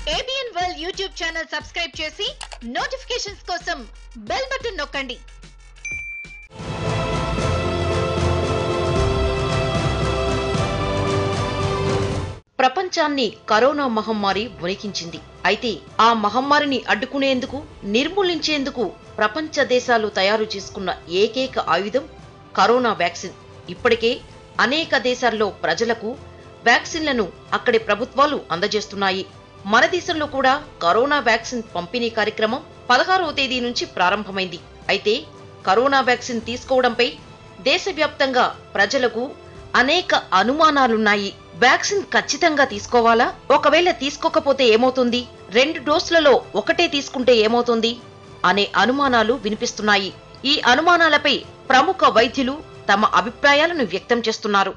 ABN world YouTube channel subscribe చేసి notifications కోసం bell button నొక్కండి ప్రపంచాన్ని కరోనా మహమ్మారి వణికించింది అయితే ఆ మహమ్మారిని అడ్డుకునేందుకు నిర్మూలించేందుకు ప్రపంచ దేశాలు తయారు చేసుకున్న ఏకైక ఆయుధం కరోనా వ్యాక్సిన్ ఇప్పటికే అనేక దేశాల్లో ప్రజలకు వ్యాక్సిన్లను అక్కడి ప్రభుత్వాలు అందజేస్తున్నాయి మన దేశంలో కూడా కరోనా వ్యాక్సిన్ పంపిణీ కార్యక్రమం పదహారవ తేదీ నుంచి ప్రారంభమైంది అయితే కరోనా వ్యాక్సిన్ తీసుకోవడంపై దేశవ్యాప్తంగా ప్రజలకు అనేక అనుమానాలున్నాయి వ్యాక్సిన్ ఖచ్చితంగా తీసుకోవాలా ఒకవేళ తీసుకోకపోతే ఏమవుతుంది రెండు డోసులలో ఒకటే తీసుకుంటే ఏమవుతుంది అనే అనుమానాలు వినిపిస్తున్నాయి ఈ అనుమానాలపై ప్రముఖ వైద్యులు తమ అభిప్రాయాలను వ్యక్తం చేస్తున్నారు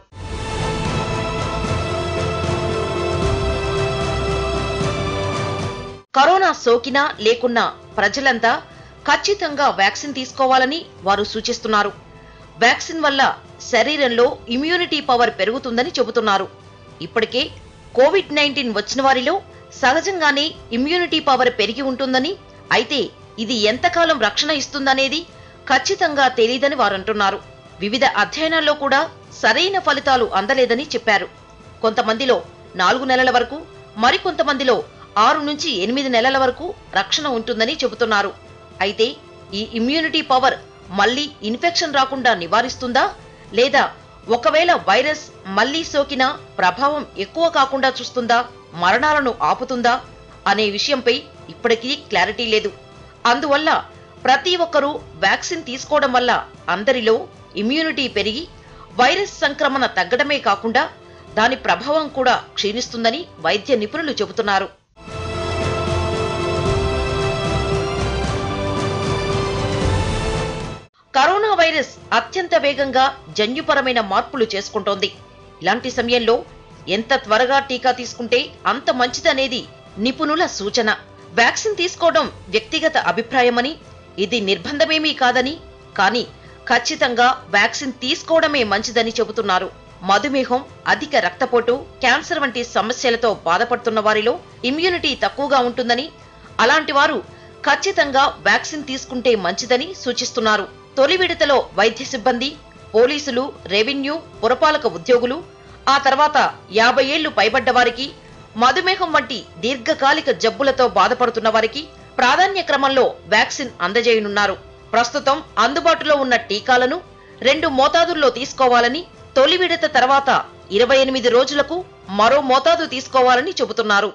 కరోనా సోకినా లేకున్నా ప్రజలంతా ఖచ్చితంగా వ్యాక్సిన్ తీసుకోవాలని వారు సూచిస్తున్నారు వ్యాక్సిన్ వల్ల శరీరంలో ఇమ్యూనిటీ పవర్ పెరుగుతుందని చెబుతున్నారు ఇప్పటికే కోవిడ్ నైన్టీన్ వచ్చిన వారిలో సహజంగానే ఇమ్యూనిటీ పవర్ పెరిగి ఉంటుందని అయితే ఇది ఎంతకాలం రక్షణ ఇస్తుందనేది ఖచ్చితంగా తెలియదని వారంటున్నారు వివిధ అధ్యయనాల్లో కూడా సరైన ఫలితాలు అందలేదని చెప్పారు కొంతమందిలో నాలుగు నెలల వరకు మరికొంతమందిలో ఆరు నుంచి ఎనిమిది నెలల వరకు రక్షణ ఉంటుందని చెబుతున్నారు అయితే ఈ ఇమ్యూనిటీ పవర్ మళ్ళీ ఇన్ఫెక్షన్ రాకుండా నివారిస్తుందా లేదా ఒకవేళ వైరస్ మళ్లీ సోకినా ప్రభావం ఎక్కువ కాకుండా చూస్తుందా మరణాలను ఆపుతుందా అనే విషయంపై ఇప్పటికీ క్లారిటీ లేదు అందువల్ల ప్రతి ఒక్కరూ వ్యాక్సిన్ తీసుకోవడం వల్ల అందరిలో ఇమ్యూనిటీ పెరిగి వైరస్ సంక్రమణ తగ్గడమే కాకుండా దాని ప్రభావం కూడా క్షీణిస్తుందని వైద్య నిపుణులు చెబుతున్నారు కరోనా వైరస్ అత్యంత వేగంగా జన్యుపరమైన మార్పులు చేసుకుంటోంది ఇలాంటి సమయంలో ఎంత త్వరగా టీకా తీసుకుంటే అంత మంచిదనేది నిపుణుల సూచన వ్యాక్సిన్ తీసుకోవడం వ్యక్తిగత అభిప్రాయమని ఇది నిర్బంధమేమీ కాదని కానీ ఖచ్చితంగా వ్యాక్సిన్ తీసుకోవడమే మంచిదని చెబుతున్నారు మధుమేహం అధిక రక్తపోటు క్యాన్సర్ వంటి సమస్యలతో బాధపడుతున్న వారిలో ఇమ్యూనిటీ తక్కువగా ఉంటుందని అలాంటి వారు ఖచ్చితంగా వ్యాక్సిన్ తీసుకుంటే మంచిదని సూచిస్తున్నారు తొలి విడతలో వైద్య సిబ్బంది పోలీసులు రెవెన్యూ పురపాలక ఉద్యోగులు ఆ తర్వాత యాభై ఏళ్లు పైబడ్డ వారికి మధుమేహం వంటి దీర్ఘకాలిక జబ్బులతో బాధపడుతున్న వారికి ప్రాధాన్య క్రమంలో వ్యాక్సిన్ అందజేయనున్నారు ప్రస్తుతం అందుబాటులో ఉన్న టీకాలను రెండు మోతాదుల్లో తీసుకోవాలని తొలి విడత తర్వాత ఇరవై ఎనిమిది రోజులకు మరో మోతాదు తీసుకోవాలని చెబుతున్నారు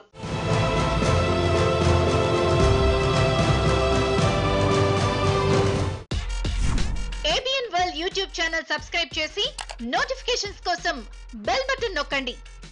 ABN world YouTube channel subscribe చేసి నోటిఫికేషన్స్ కోసం బెల్ బటన్ నొక్కండి